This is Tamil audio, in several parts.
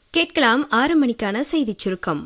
கேட்கலாம் ஆறு மணிக்கான செய்திச் சுருக்கம்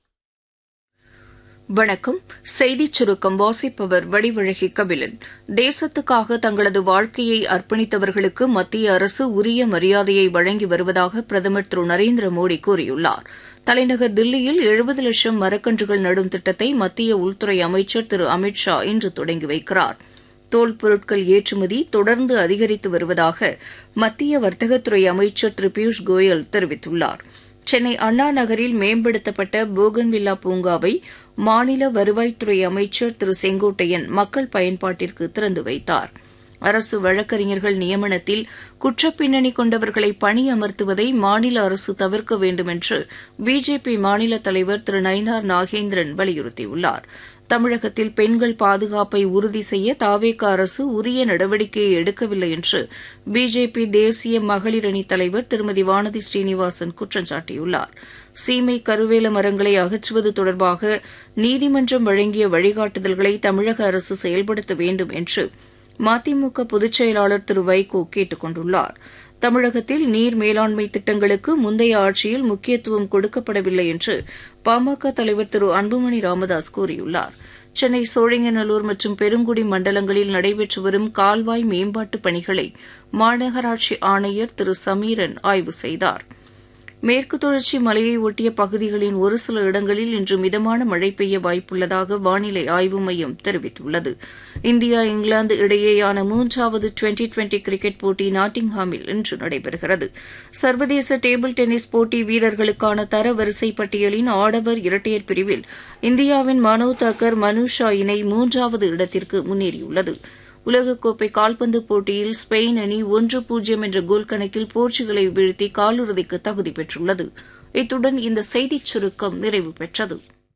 வணக்கம் செய்திச் சுருக்கம் வாசிப்பவர் வடிவழகி கபிலன் தேசத்துக்காக தங்களது வாழ்க்கையை அர்ப்பணித்தவர்களுக்கு மத்திய அரசு உரிய மரியாதையை வழங்கி வருவதாக பிரதமர் திரு நரேந்திர மோடி கூறியுள்ளார் தலைநகர் தில்லியில் எழுபது லட்சம் மரக்கன்றுகள் நடும் திட்டத்தை மத்திய உள்துறை அமைச்சர் திரு அமித் ஷா இன்று தொடங்கி வைக்கிறார் தோல் பொருட்கள் ஏற்றுமதி தொடர்ந்து அதிகரித்து வருவதாக மத்திய வர்த்தகத்துறை அமைச்சர் திரு பியூஷ் கோயல் தெரிவித்துள்ளார் சென்னை அண்ணா நகரில் மேம்படுத்தப்பட்ட போகன்வில்லா பூங்காவை மாநில வருவாய்த்துறை அமைச்சர் திரு செங்கோட்டையன் மக்கள் பயன்பாட்டிற்கு திறந்து வைத்தார் அரசு வழக்கறிஞர்கள் நியமனத்தில் குற்றப்பின்னணி கொண்டவர்களை பணி அமர்த்துவதை மாநில அரசு தவிர்க்க வேண்டும் என்று பிஜேபி மாநில தலைவர் திரு நயினார் நாகேந்திரன் வலியுறுத்தியுள்ளார் தமிழகத்தில் பெண்கள் பாதுகாப்பை உறுதி செய்ய தாவேக அரசு உரிய நடவடிக்கையை எடுக்கவில்லை என்று பிஜேபி தேசிய மகளிர் அணி தலைவர் திருமதி வானதி ஸ்ரீனிவாசன் குற்றம் சாட்டியுள்ளார் சீமை கருவேல மரங்களை அகற்றுவது தொடர்பாக நீதிமன்றம் வழங்கிய வழிகாட்டுதல்களை தமிழக அரசு செயல்படுத்த வேண்டும் என்று மதிமுக பொதுச் செயலாளர் திரு வைகோ கேட்டுக் கொண்டுள்ளார் தமிழகத்தில் நீர் மேலாண்மை திட்டங்களுக்கு முந்தைய ஆட்சியில் முக்கியத்துவம் கொடுக்கப்படவில்லை என்று பாமக தலைவர் திரு அன்புமணி ராமதாஸ் கூறியுள்ளார் சென்னை சோழிங்கநல்லூர் மற்றும் பெருங்குடி மண்டலங்களில் நடைபெற்று வரும் கால்வாய் மேம்பாட்டுப் பணிகளை மாநகராட்சி ஆணையர் திரு சமீரன் ஆய்வு செய்தார் மேற்கு தொடர்ச்சி மலையை ஒட்டிய பகுதிகளின் ஒரு சில இடங்களில் இன்று மிதமான மழை பெய்ய வாய்ப்புள்ளதாக வானிலை ஆய்வு மையம் தெரிவித்துள்ளது இந்தியா இங்கிலாந்து இடையேயான மூன்றாவது டுவெண்டி டுவெண்டி கிரிக்கெட் போட்டி நாட்டிங்ஹாமில் இன்று நடைபெறுகிறது சர்வதேச டேபிள் டென்னிஸ் போட்டி வீரர்களுக்கான தரவரிசை பட்டியலின் ஆடவர் இரட்டையர் பிரிவில் இந்தியாவின் மனோவ் தாக்கர் மனுஷா இணை மூன்றாவது இடத்திற்கு முன்னேறியுள்ளது உலகக்கோப்பை கால்பந்து போட்டியில் ஸ்பெயின் அணி ஒன்று பூஜ்ஜியம் என்ற கோல் கணக்கில் போர்ச்சுகலை வீழ்த்தி காலிறுதிக்கு தகுதி பெற்றுள்ளது இத்துடன் இந்த செய்திச் சுருக்கம் நிறைவு பெற்றது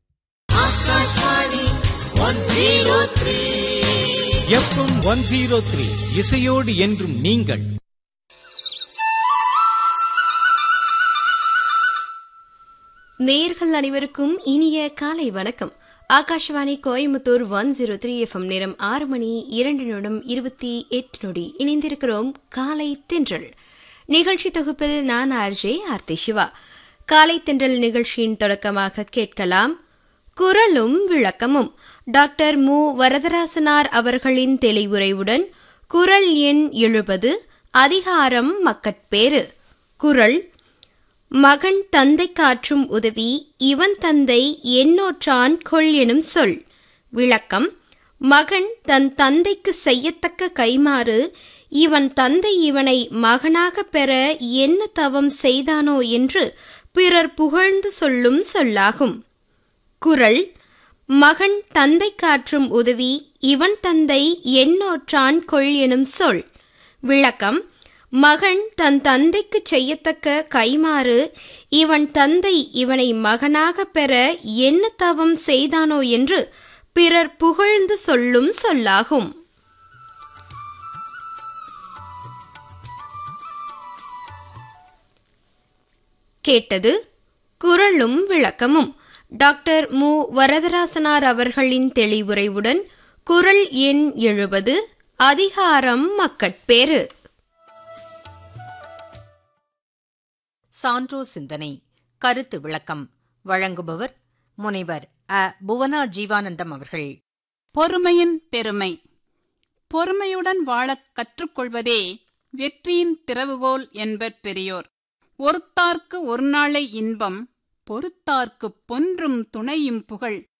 எஃப்எம் ஒன் ஜீரோ த்ரீ இசையோடு என்றும் நீங்கள் நேர்கள் அனைவருக்கும் இனிய காலை வணக்கம் Akashvani Coimbatore one zero three FM நேரம் ஆறு மணி இரண்டு நிமிடம் இருபத்தி எட்டு நொடி இணைந்திருக்கிறோம் காலை தென்றல் நிகழ்ச்சி தொகுப்பில் நான் ஆர்ஜே ஆர்த்தி சிவா காலை தென்றல் நிகழ்ச்சியின் தொடக்கமாக கேட்கலாம் குரலும் விளக்கமும் டாக்டர் மு வரதராசனார் அவர்களின் தெளிவுரையுடன் குரல் எண் எழுபது அதிகாரம் மக்கட்பேறு குரல் மகன் தந்தை காற்றும் உதவி இவன் தந்தை என்னோற்றான் கொள் எனும் சொல் விளக்கம் மகன் தன் தந்தைக்கு செய்யத்தக்க கைமாறு இவன் தந்தை இவனை மகனாக பெற என்ன தவம் செய்தானோ என்று பிறர் புகழ்ந்து சொல்லும் சொல்லாகும் குரல் மகன் தந்தை காற்றும் உதவி இவன் தந்தை என்னோற்றான் கொள் எனும் சொல் விளக்கம் மகன் தன் தந்தைக்கு செய்யத்தக்க கைமாறு இவன் தந்தை இவனை மகனாக பெற என்ன தவம் செய்தானோ என்று பிறர் புகழ்ந்து சொல்லும் சொல்லாகும் கேட்டது குரலும் விளக்கமும் டாக்டர் மு வரதராசனார் அவர்களின் தெளிவுரைவுடன் குரல் எண் எழுபது அதிகாரம் மக்கட்பேறு சான்றோ சிந்தனை கருத்து விளக்கம் வழங்குபவர் முனைவர் அ புவனா ஜீவானந்தம் அவர்கள் பொறுமையின் பெருமை பொறுமையுடன் வாழக் கற்றுக்கொள்வதே வெற்றியின் திறவுகோல் என்பர் பெரியோர் ஒருத்தார்க்கு ஒரு நாளை இன்பம் பொறுத்தார்க்குப் பொன்றும் துணையும் புகழ்